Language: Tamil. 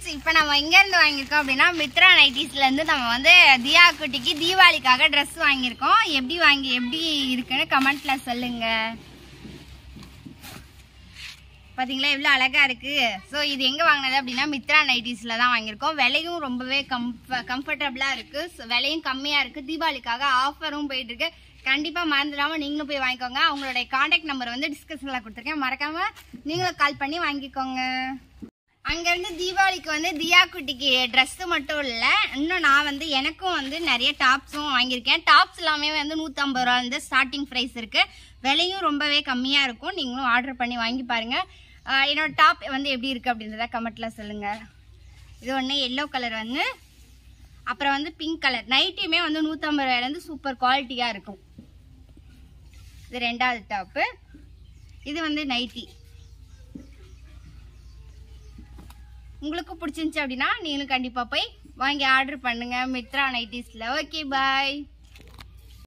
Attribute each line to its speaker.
Speaker 1: இப்போ நம்ம எங்க இருந்து வாங்கியிருக்கோம் அப்படின்னா மித்ரா நைட்டிஸ்ல இருந்து நம்ம வந்து தியா குட்டிக்கு தீபாவளிக்காக Dress வாங்கியிருக்கோம் எப்படி வாங்கி எப்படி இருக்குன்னு கமெண்ட்ல சொல்லுங்க பாத்தீங்களா எவ்வளோ அழகா இருக்கு ஸோ இது எங்க வாங்கினது அப்படின்னா மித்ரா நைட்டிஸ்ல தான் வாங்கியிருக்கோம் விலையும் ரொம்பவே கம்ஃப கம்ஃபர்டபுளா இருக்கு So, விலையும் கம்மியா இருக்கு தீபாவளிக்காக ஆஃபரும் போயிட்டு இருக்கு கண்டிப்பா மறந்துடாம நீங்களும் போய் வாங்கிக்கோங்க அவங்களுடைய காண்டாக்ட் நம்பர் வந்து டிஸ்கிரிப்ஷன்ல கொடுத்துருக்கேன் மறக்காம நீங்களும் கால் பண்ணி வாங்கிக்கோங்க அங்கேருந்து தீபாவளிக்கு வந்து தியா குட்டிக்கு ட்ரெஸ்ஸு மட்டும் இல்லை இன்னும் நான் வந்து எனக்கும் வந்து நிறைய டாப்ஸும் வாங்கியிருக்கேன் டாப்ஸ் எல்லாமே வந்து நூற்றம்பது ரூபா வந்து ஸ்டார்டிங் ப்ரைஸ் இருக்குது விலையும் ரொம்பவே கம்மியாக இருக்கும் நீங்களும் ஆர்டர் பண்ணி வாங்கி பாருங்கள் ஆஹ் என்னோட டாப் வந்து எப்படி இருக்குது அப்படின்றத கமெண்ட்டில் சொல்லுங்கள் இது ஒன்று எல்லோ கலர் வந்து அப்புறம் வந்து பிங்க் கலர் நைட்டியுமே வந்து நூற்றம்பது ரூபாயிலேருந்து சூப்பர் குவாலிட்டியாக இருக்கும் இது ரெண்டாவது டாப்பு இது வந்து நைட்டி உங்களுக்கு பிடிச்சிருந்துச்சு அப்படின்னா நீங்களும் கண்டிப்பாக போய் வாங்கி ஆர்டர் பண்ணுங்க மித்ரா நைட்டிஸில் ஓகே பாய்